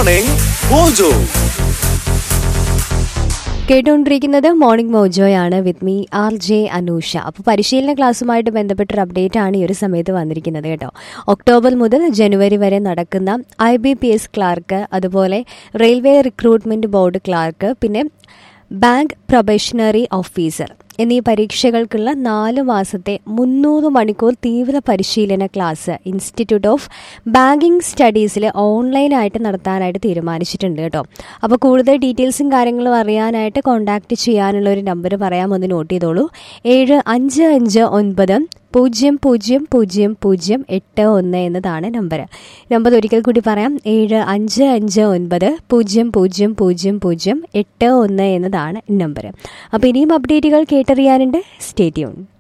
morning mojo കേട്ടുകൊണ്ടിരിക്കുന്നത് morning മോജോയാണ് with me R J Anusha അപ്പോൾ പരിശീലന ക്ലാസ്സുമായിട്ട് ബന്ധപ്പെട്ടൊരു അപ്ഡേറ്റ് ആണ് ഈ ഒരു സമയത്ത് വന്നിരിക്കുന്നത് കേട്ടോ ഒക്ടോബർ മുതൽ ജനുവരി വരെ നടക്കുന്ന I B P S clerk അതുപോലെ റെയിൽവേ റിക്രൂട്ട്മെന്റ് ബോർഡ് ക്ലാർക്ക് പിന്നെ ബാങ്ക് പ്രൊബേഷണറി ഓഫീസർ എന്നീ പരീക്ഷകൾക്കുള്ള നാല് മാസത്തെ മുന്നൂറ് മണിക്കൂർ തീവ്ര പരിശീലന ക്ലാസ് ഇൻസ്റ്റിറ്റ്യൂട്ട് ഓഫ് ബാങ്കിങ് സ്റ്റഡീസിൽ ഓൺലൈനായിട്ട് നടത്താനായിട്ട് തീരുമാനിച്ചിട്ടുണ്ട് കേട്ടോ അപ്പോൾ കൂടുതൽ ഡീറ്റെയിൽസും കാര്യങ്ങളും അറിയാനായിട്ട് കോൺടാക്റ്റ് ചെയ്യാനുള്ള ഒരു നമ്പർ പറയാം ഒന്ന് നോട്ട് ചെയ്തോളൂ ഏഴ് അഞ്ച് അഞ്ച് ഒൻപത് പൂജ്യം പൂജ്യം പൂജ്യം പൂജ്യം എട്ട് ഒന്ന് എന്നതാണ് നമ്പർ നമ്പർ ഒരിക്കൽ കൂടി പറയാം ഏഴ് അഞ്ച് അഞ്ച് ഒൻപത് പൂജ്യം പൂജ്യം പൂജ്യം പൂജ്യം എട്ട് ഒന്ന് എന്നതാണ് നമ്പർ അപ്പോൾ ഇനിയും അപ്ഡേറ്റുകൾ കേട്ടറിയാനുണ്ട് സ്റ്റേറ്റ്യൂൺ